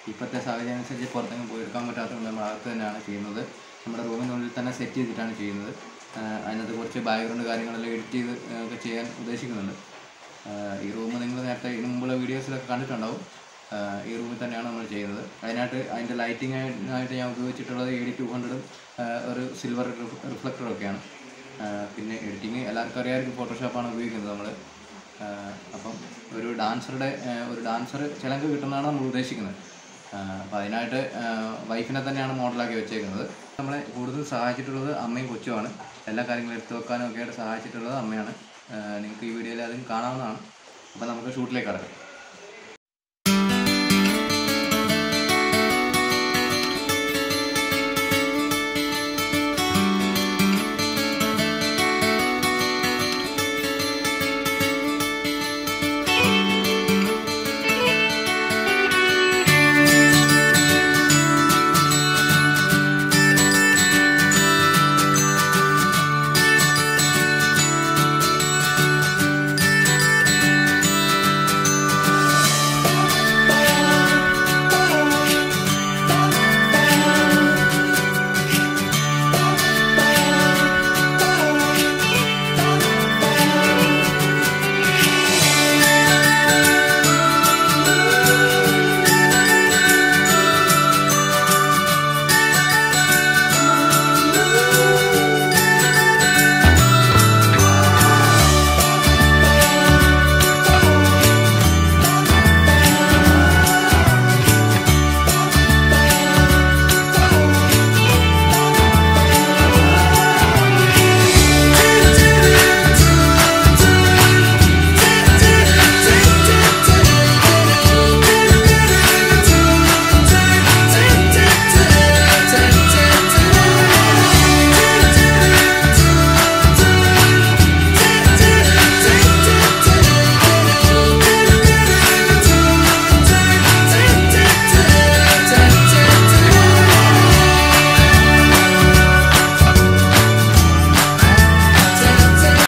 ഇപ്പോഴത്തെ സാഹചര്യം അനുസരിച്ച് പുറത്തെങ്കിലും പോയി എടുക്കാൻ പറ്റാത്തതുകൊണ്ട് നമ്മൾ അകത്ത് തന്നെയാണ് ചെയ്യുന്നത് നമ്മുടെ റൂമിനുള്ളിൽ തന്നെ സെറ്റ് ചെയ്തിട്ടാണ് ചെയ്യുന്നത് ആഹ് അതിനകത്ത് കുറച്ച് ബാക്ക്ഗ്രൗണ്ട് കാര്യങ്ങളെല്ലാം എഡിറ്റ് ചെയ്ത് ആഹ് ഒക്കെ ചെയ്യാൻ ഉദ്ദേശിക്കുന്നുണ്ട് ആഹ് ഈ റൂം നിങ്ങൾ നേരത്തെ ഇതിന് മുമ്പുള്ള വീഡിയോസിലൊക്കെ കണ്ടിട്ടുണ്ടാവും ആഹ് ഈ റൂമിൽ തന്നെയാണ് നമ്മൾ ചെയ്യുന്നത് അതിനായിട്ട് അതിൻ്റെ ലൈറ്റിംഗ് ആയിട്ട് ഞാൻ ഉപയോഗിച്ചിട്ടുള്ളത് എ ഡി ടു ഹൺഡ്രഡും ഒരു സിൽവർ റിഫ്ലക്ടറും ഒക്കെയാണ് ആഹ് പിന്നെ എഡിറ്റിങ് എല്ലാവർക്കും അറിയാമായിരിക്കും ഫോട്ടോഷോപ്പാണ് ഉപയോഗിക്കുന്നത് നമ്മൾ അപ്പം ഒരു ഡാൻസറുടെ ഒരു ഡാൻസർ ചിലങ്ക് കിട്ടുന്നതാണ് നമ്മൾ ഉദ്ദേശിക്കുന്നത് അപ്പോൾ അതിനായിട്ട് വൈഫിനെ തന്നെയാണ് മോഡലാക്കി വെച്ചേക്കുന്നത് നമ്മളെ കൂടുതൽ സഹായിച്ചിട്ടുള്ളത് അമ്മയും കൊച്ചുമാണ് എല്ലാ കാര്യങ്ങളും എടുത്തു വെക്കാനും ഒക്കെ ആയിട്ട് സഹായിച്ചിട്ടുള്ളത് അമ്മയാണ് നിങ്ങൾക്ക് ഈ വീഡിയോയിൽ അതും കാണാവുന്നതാണ് അപ്പോൾ നമുക്ക് ഷൂട്ടിലേക്ക് കടക്കാം